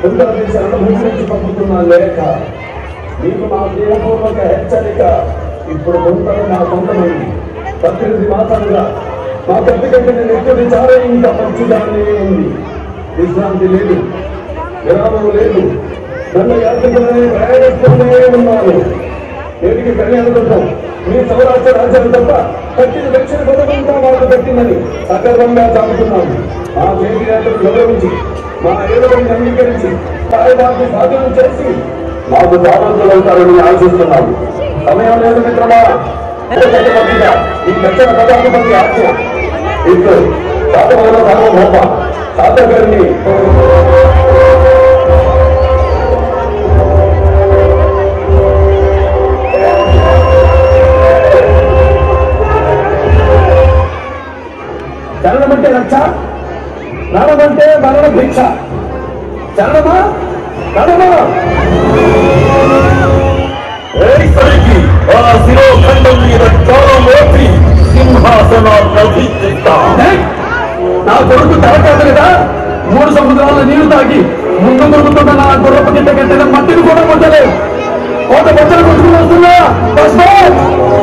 ఉత్తరదేశాలను ముద్రించి పంపుతున్న లేఖ మీకు మా దేహపూర్వక హెచ్చరిక ఇప్పుడు కొంతమంది నా కొంతమంది పద్దెనిమిది మాసాలుగా మా కత్తి కట్టిన నెత్తుడి చాలా ఇంకా మంచిదాన్ని ఉంది విశ్రాంతి లేదు విరామం లేదు నన్ను యాత్రికులనే ప్రయాణిస్తూనే ఉన్నాను నేటికి కళ్యాణదుర్గం మీ సౌరాష్ట్ర రాజ్యాలు తప్ప కట్టిన దక్షిణ పదవంతా మాకు కట్టిందని సగర్వంగా చాటుతున్నాము మా చేతి యాత్రను గౌరవించి మా ఏడుని అంగీకరించి సాయబాబు సాధన చేసి మాకు సామంతులవుతారని ఆశిస్తున్నాము సమయం లేదు మిత్రమా చక్రవర్తిగా ఈ దక్షిణ పదాధిపతి ఆజ్ఞ ఇప్పుడు సాధమైన సార్వభౌమ సాధగారిని చరణమంటే రక్ష నడమంటే మరణ భిక్ష చరణమా నడమా ఏసరికి ఆ శిరోఖండం మీద చాలా మోపి సింహాసనాన్ని అధిష్ఠిస్తా నా కొడుకు తలకాదు కదా మూడు సముద్రాల నీళ్లు తాగి ముందు కొడుకుతున్న నా గుర్రపు కింద కట్టిన మట్టిని కూడా ముట్టలేదు కోట బట్టలు కొట్టుకుని వస్తున్నా తస్మాత్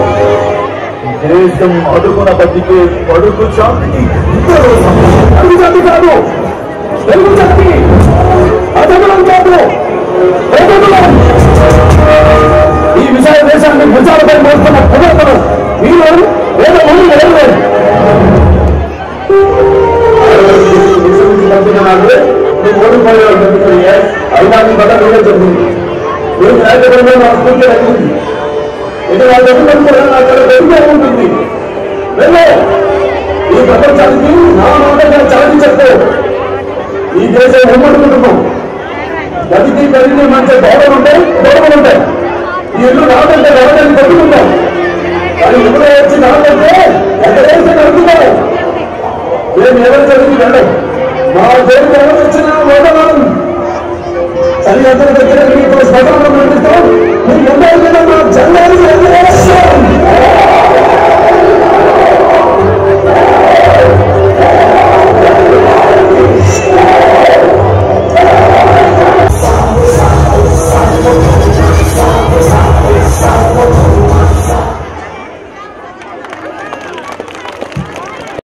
దేశం అడుగున బతికే పడుకు శాంతికి ఇద్దరు తెలుగు జాతి కాదు తెలుగు జాతి అదగులం కాదు అదగులం. ఈ విశాల దేశాన్ని భుజాలపై మోస్తున్న కుదరతను మీరు వేద ముందు నిలవలేదు అయినా మీ బట్ట మీరే చెప్పింది మీరు కార్యక్రమంలో నా స్ఫూర్తి అడిగింది ఇది నా దగ్గర కూడా నా దగ్గర పెరిగే ఉంటుంది వెళ్ళు ఈ ప్రపంచానికి నా నోటగా చాటి చెప్పు ఈ దేశం ఉమ్మడి కుటుంబం గదికి గదికి మంచి గౌరవం ఉంటాయి గౌరవం ఉంటాయి ఈ ఇల్లు రాదంటే రాదని కొట్టుకుంటాం కానీ ఎప్పుడో వచ్చి రాదంటే ఎక్కడేసి నడుపుతాం మేము ఎవరు చదివి వెళ్ళం మా దేవుడు ఎవరు వచ్చినా ఓదనం సరి అతని దగ్గర మీకు స్వతంత్రం నడిపిస్తాం మీ ముందర మా జెండాలు ఎగరేస్తాం